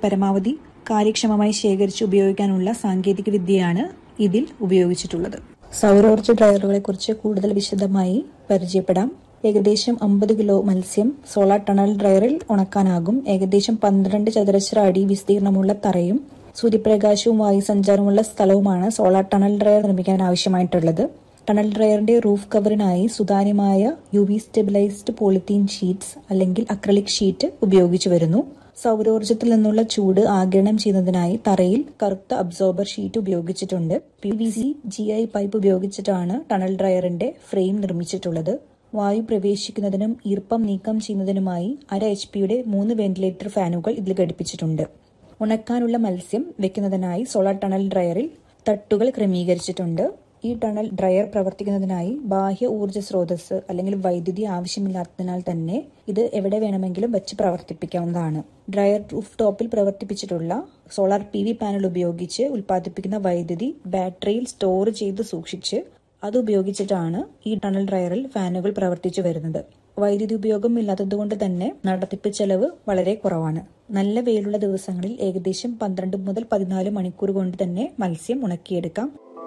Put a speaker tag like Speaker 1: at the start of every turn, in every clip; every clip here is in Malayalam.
Speaker 1: പരമാവധി കാര്യക്ഷമമായി ശേഖരിച്ച് ഉപയോഗിക്കാനുള്ള സാങ്കേതിക വിദ്യയാണ് ഇതിൽ ഉപയോഗിച്ചിട്ടുള്ളത് സൗരോർജ്ജ ഡ്രയറുകളെ കുറിച്ച് കൂടുതൽ വിശദമായി പരിചയപ്പെടാം ഏകദേശം അമ്പത് കിലോ മത്സ്യം സോളാർ ടണൽ ഡ്രയറിൽ ഉണക്കാനാകും ഏകദേശം പന്ത്രണ്ട് ചതുരശ്ര അടി വിസ്തീർണമുള്ള തറയും സൂര്യപ്രകാശവും വായുസഞ്ചാരമുള്ള സ്ഥലവുമാണ് സോളാർ ടണൽ ഡ്രയർ നിർമ്മിക്കാൻ ആവശ്യമായിട്ടുള്ളത് ടണൽ ഡ്രയറിന്റെ റൂഫ് കവറിനായി സുതാര്യമായ U V stabilised polythene sheets അല്ലെങ്കിൽ അക്രലിക് ഷീറ്റ് ഉപയോഗിച്ചു വരുന്നു സൗരോർജ്ജത്തിൽ നിന്നുള്ള ചൂട് ആഗിരണം ചെയ്യുന്നതിനായി തറയിൽ കറുത്ത അബ്സോർബർ ഷീറ്റ് ഉപയോഗിച്ചിട്ടുണ്ട് P V C G I pipe ഉപയോഗിച്ചിട്ടാണ് ടണൽ ഡ്രയറിന്റെ ഫ്രെയിം നിർമ്മിച്ചിട്ടുള്ളത് വായു പ്രവേശിക്കുന്നതിനും ഈർപ്പം നീക്കം ചെയ്യുന്നതിനുമായി അര എച്ച് പിയുടെ മൂന്ന് വെന്റിലേറ്റർ ഫാനുകൾ ഇതിൽ ഘടിപ്പിച്ചിട്ടുണ്ട് ഉണക്കാനുള്ള മത്സ്യം വെക്കുന്നതിനായി സോളാർ ടണൽ ഡ്രയറിൽ തട്ടുകൾ ക്രമീകരിച്ചിട്ടുണ്ട് ഈ ടണൽ ഡ്രയർ പ്രവർത്തിക്കുന്നതിനായി ബാഹ്യ ഊർജ്ജ സ്രോതസ് അല്ലെങ്കിൽ വൈദ്യുതി ആവശ്യമില്ലാത്തതിനാൽ തന്നെ ഇത് എവിടെ വേണമെങ്കിലും വെച്ച് പ്രവർത്തിപ്പിക്കാവുന്നതാണ് ഡ്രയർ റൂഫ് ടോപ്പിൽ പ്രവർത്തിപ്പിച്ചിട്ടുള്ള സോളാർ പി വി പാനൽ ഉപയോഗിച്ച് ഉൽപ്പാദിപ്പിക്കുന്ന വൈദ്യുതി ബാറ്ററിയിൽ സ്റ്റോർ ചെയ്ത് സൂക്ഷിച്ച് അത് ഉപയോഗിച്ചിട്ടാണ് ഈ ടണൽ ഡ്രയറിൽ ഫാനുകൾ പ്രവർത്തിച്ചു വരുന്നത് വൈദ്യുതി ഉപയോഗം ഇല്ലാത്തതുകൊണ്ട് തന്നെ നടത്തിപ്പ് ചെലവ് വളരെ കുറവാണ് നല്ല വെയിലുള്ള ദിവസങ്ങളിൽ ഏകദേശം പന്ത്രണ്ട് മുതൽ പതിനാല് മണിക്കൂർ കൊണ്ട് തന്നെ മത്സ്യം ഉണക്കിയെടുക്കാം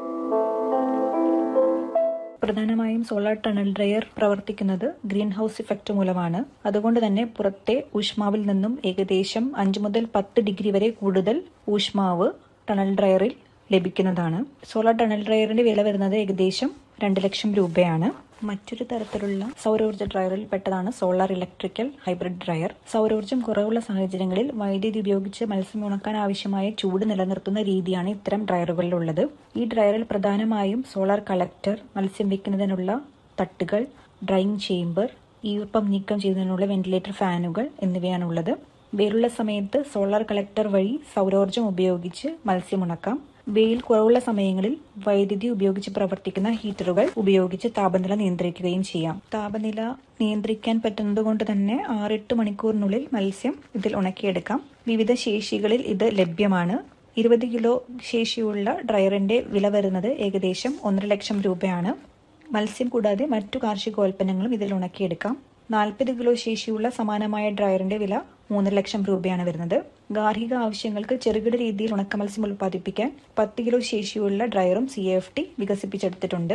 Speaker 1: പ്രധാനമായും സോളാർ ടണൽ ഡ്രയർ പ്രവർത്തിക്കുന്നത് ഗ്രീൻ ഹൗസ് ഇഫക്റ്റ് മൂലമാണ് അതുകൊണ്ട് തന്നെ പുറത്തെ ഊഷ്മാവിൽ നിന്നും ഏകദേശം അഞ്ച് മുതൽ പത്ത് ഡിഗ്രി വരെ കൂടുതൽ ഊഷ്മാവ് ടണൽ ഡ്രയറിൽ ലഭിക്കുന്നതാണ് സോളാർ ടണൽ ഡ്രയറിന്റെ വില വരുന്നത് ഏകദേശം രണ്ട് ലക്ഷം രൂപയാണ് മറ്റൊരു തരത്തിലുള്ള സൗരോർജ്ജ ഡ്രയറിൽ പെട്ടതാണ് സോളാർ ഇലക്ട്രിക്കൽ ഹൈബ്രിഡ് ഡ്രയർ സൗരോർജ്ജം കുറവുള്ള സാഹചര്യങ്ങളിൽ വൈദ്യുതി ഉപയോഗിച്ച് മത്സ്യം ഉണക്കാൻ ആവശ്യമായ ചൂട് നിലനിർത്തുന്ന രീതിയാണ് ഇത്തരം ഡ്രയറുകളിലുള്ളത് ഈ ഡ്രയറിൽ പ്രധാനമായും സോളാർ കളക്ടർ മത്സ്യം വെക്കുന്നതിനുള്ള തട്ടുകൾ ഡ്രൈയിങ് ചേംബർ ഈർപ്പം നീക്കം ചെയ്യുന്നതിനുള്ള വെന്റിലേറ്റർ ഫാനുകൾ എന്നിവയാണുള്ളത് വെയിലുള്ള സമയത്ത് സോളാർ കളക്ടർ വഴി സൗരോർജ്ജം ഉപയോഗിച്ച് മത്സ്യം ഉണക്കാം വെയിൽ കുറവുള്ള സമയങ്ങളിൽ വൈദ്യുതി ഉപയോഗിച്ച് പ്രവർത്തിക്കുന്ന ഹീറ്ററുകൾ ഉപയോഗിച്ച് താപനില നിയന്ത്രിക്കുകയും ചെയ്യാം താപനില നിയന്ത്രിക്കാൻ പറ്റുന്നത് കൊണ്ട് തന്നെ ആറെട്ട് മണിക്കൂറിനുള്ളിൽ മത്സ്യം ഇതിൽ ഉണക്കിയെടുക്കാം വിവിധ ശേഷികളിൽ ഇത് ലഭ്യമാണ് ഇരുപത് കിലോ ശേഷിയുള്ള ഡ്രയറിന്റെ വില വരുന്നത് ഏകദേശം ഒന്നര ലക്ഷം രൂപയാണ് മത്സ്യം കൂടാതെ മറ്റു കാർഷികോൽപ്പന്നങ്ങളും ഇതിൽ ഉണക്കിയെടുക്കാം നാൽപ്പത് കിലോ ശേഷിയുള്ള സമാനമായ ഡ്രയറിന്റെ വില മൂന്നര ലക്ഷം രൂപയാണ് വരുന്നത് ഗാർഹിക ആവശ്യങ്ങൾക്ക് ചെറുകിട രീതിയിൽ ഉണക്ക മത്സ്യം ഉൽപ്പാദിപ്പിക്കാൻ പത്ത് കിലോ ശേഷിയുള്ള ഡ്രയറും സി എഫ് ടി വികസിപ്പിച്ചെടുത്തിട്ടുണ്ട്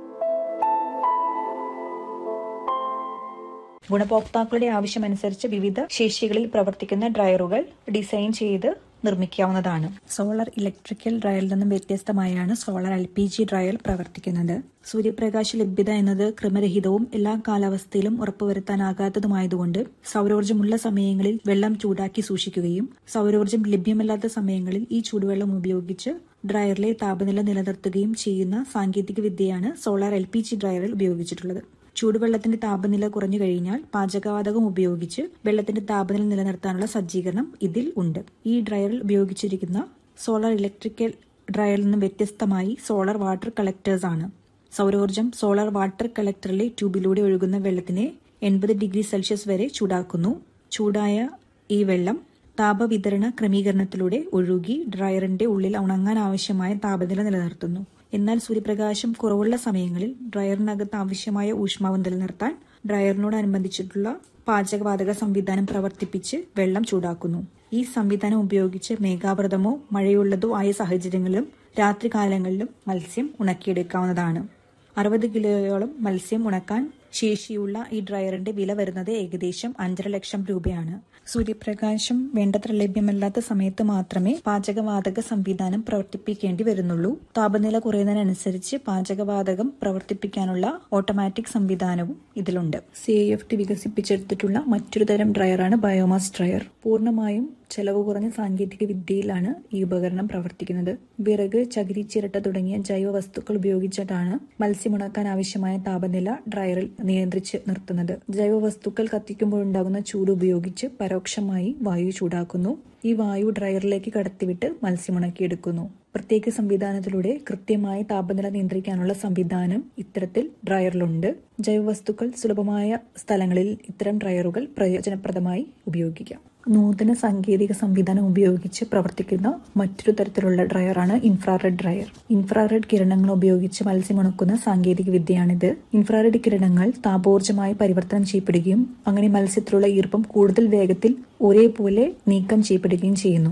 Speaker 1: ഗുണഭോക്താക്കളുടെ ആവശ്യമനുസരിച്ച് വിവിധ ശേഷികളിൽ പ്രവർത്തിക്കുന്ന ഡ്രയറുകൾ ഡിസൈൻ ചെയ്ത് നിർമ്മിക്കാവുന്നതാണ് സോളാർ ഇലക്ട്രിക്കൽ ഡ്രയറിൽ നിന്നും വ്യത്യസ്തമായാണ് solar L P G dryer പ്രവർത്തിക്കുന്നത് സൂര്യപ്രകാശ ലഭ്യത എന്നത് ക്രമരഹിതവും എല്ലാ കാലാവസ്ഥയിലും ഉറപ്പുവരുത്താനാകാത്തതുമായതുകൊണ്ട് സൗരോർജ്ജമുള്ള സമയങ്ങളിൽ വെള്ളം ചൂടാക്കി സൂക്ഷിക്കുകയും സൗരോർജ്ജം ലഭ്യമല്ലാത്ത സമയങ്ങളിൽ ഈ ചൂടുവെള്ളം ഉപയോഗിച്ച് ഡ്രയറിലെ താപനില നിലനിർത്തുകയും ചെയ്യുന്ന സാങ്കേതിക വിദ്യയാണ് സോളാർ എൽ പി ജി ഡ്രയറിൽ ഉപയോഗിച്ചിട്ടുള്ളത് ചൂടുവെള്ളത്തിന്റെ താപനില കുറഞ്ഞു കഴിഞ്ഞാൽ പാചകവാതകം ഉപയോഗിച്ച് വെള്ളത്തിന്റെ താപനില നിലനിർത്താനുള്ള സജ്ജീകരണം ഇതിൽ ഉണ്ട് ഈ ഡ്രയറിൽ ഉപയോഗിച്ചിരിക്കുന്ന സോളാർ ഇലക്ട്രിക്കൽ ഡ്രയറിൽ നിന്നും വ്യത്യസ്തമായി സോളാർ വാട്ടർ കളക്ടേഴ്സ് ആണ് സൗരോർജ്ജം സോളാർ വാട്ടർ കളക്ടറിലെ ട്യൂബിലൂടെ ഒഴുകുന്ന വെള്ളത്തിനെ എൺപത് ഡിഗ്രി സെൽഷ്യസ് വരെ ചൂടാക്കുന്നു ചൂടായ ഈ വെള്ളം താപവിതരണ ക്രമീകരണത്തിലൂടെ ഒഴുകി ഡ്രയറിന്റെ ഉള്ളിൽ ഉണങ്ങാൻ ആവശ്യമായ താപനില നിലനിർത്തുന്നു എന്നാൽ സൂര്യപ്രകാശം കുറവുള്ള സമയങ്ങളിൽ ഡ്രയറിനകത്ത് ആവശ്യമായ ഊഷ്മാവ് നിലനിർത്താൻ ഡ്രയറിനോടനുബന്ധിച്ചിട്ടുള്ള പാചകവാതക സംവിധാനം പ്രവർത്തിപ്പിച്ച് വെള്ളം ചൂടാക്കുന്നു ഈ സംവിധാനം ഉപയോഗിച്ച് മേഘാവൃതമോ മഴയുള്ളതോ ആയ സാഹചര്യങ്ങളിലും രാത്രികാലങ്ങളിലും മത്സ്യം ഉണക്കിയെടുക്കാവുന്നതാണ് അറുപത് കിലോയോളം മത്സ്യം ഉണക്കാൻ ശേഷിയുള്ള ഈ ഡ്രയറിന്റെ വില വരുന്നത് ഏകദേശം അഞ്ചര ലക്ഷം രൂപയാണ് സൂര്യപ്രകാശം വേണ്ടത്ര ലഭ്യമല്ലാത്ത സമയത്ത് മാത്രമേ പാചകവാതക സംവിധാനം പ്രവർത്തിപ്പിക്കേണ്ടി വരുന്നുള്ളൂ താപനില കുറയുന്നതിനനുസരിച്ച് പാചകവാതകം പ്രവർത്തിപ്പിക്കാനുള്ള ഓട്ടോമാറ്റിക് സംവിധാനവും ഇതിലുണ്ട് സി എഫ് ടി വികസിപ്പിച്ചെടുത്തിട്ടുള്ള മറ്റൊരു തരം ഡ്രയറാണ് ബയോമാസ് ഡ്രയർ പൂർണ്ണമായും ചെലവ് കുറഞ്ഞ സാങ്കേതിക വിദ്യയിലാണ് ഈ ഉപകരണം പ്രവർത്തിക്കുന്നത് വിറക് ചകിരി ചിരട്ട തുടങ്ങിയ ജൈവ വസ്തുക്കൾ ഉപയോഗിച്ചിട്ടാണ് മത്സ്യമുണക്കാൻ ആവശ്യമായ താപനില ഡ്രയറിൽ നിയന്ത്രിച്ച് നിർത്തുന്നത് ജൈവ വസ്തുക്കൾ കത്തിക്കുമ്പോഴുണ്ടാകുന്ന ചൂട് ഉപയോഗിച്ച് പരോക്ഷമായി വായു ചൂടാക്കുന്നു ഈ വായു ഡ്രയറിലേക്ക് കടത്തിവിട്ട് മത്സ്യമുണക്കിയെടുക്കുന്നു പ്രത്യേക സംവിധാനത്തിലൂടെ കൃത്യമായി താപനില നിയന്ത്രിക്കാനുള്ള സംവിധാനം ഇത്തരത്തിൽ ഡ്രയറിലുണ്ട് ജൈവവസ്തുക്കൾ സുലഭമായ സ്ഥലങ്ങളിൽ ഇത്തരം ഡ്രയറുകൾ പ്രയോജനപ്രദമായി ഉപയോഗിക്കാം നൂതന സാങ്കേതിക സംവിധാനം ഉപയോഗിച്ച് പ്രവർത്തിക്കുന്ന മറ്റൊരു തരത്തിലുള്ള ഡ്രയറാണ് ഇൻഫ്രാറെഡ് ഡ്രയർ ഇൻഫ്രാറെഡ് കിരണങ്ങൾ ഉപയോഗിച്ച് മത്സ്യം ഉണക്കുന്ന സാങ്കേതിക വിദ്യയാണിത് ഇൻഫ്രാറെഡ് കിരണങ്ങൾ താപോർജ്ജമായി പരിവർത്തനം ചെയ്യപ്പെടുകയും അങ്ങനെ മത്സ്യത്തിലുള്ള ഈർപ്പം കൂടുതൽ വേഗത്തിൽ ഒരേപോലെ നീക്കം ചെയ്യപ്പെടുകയും ചെയ്യുന്നു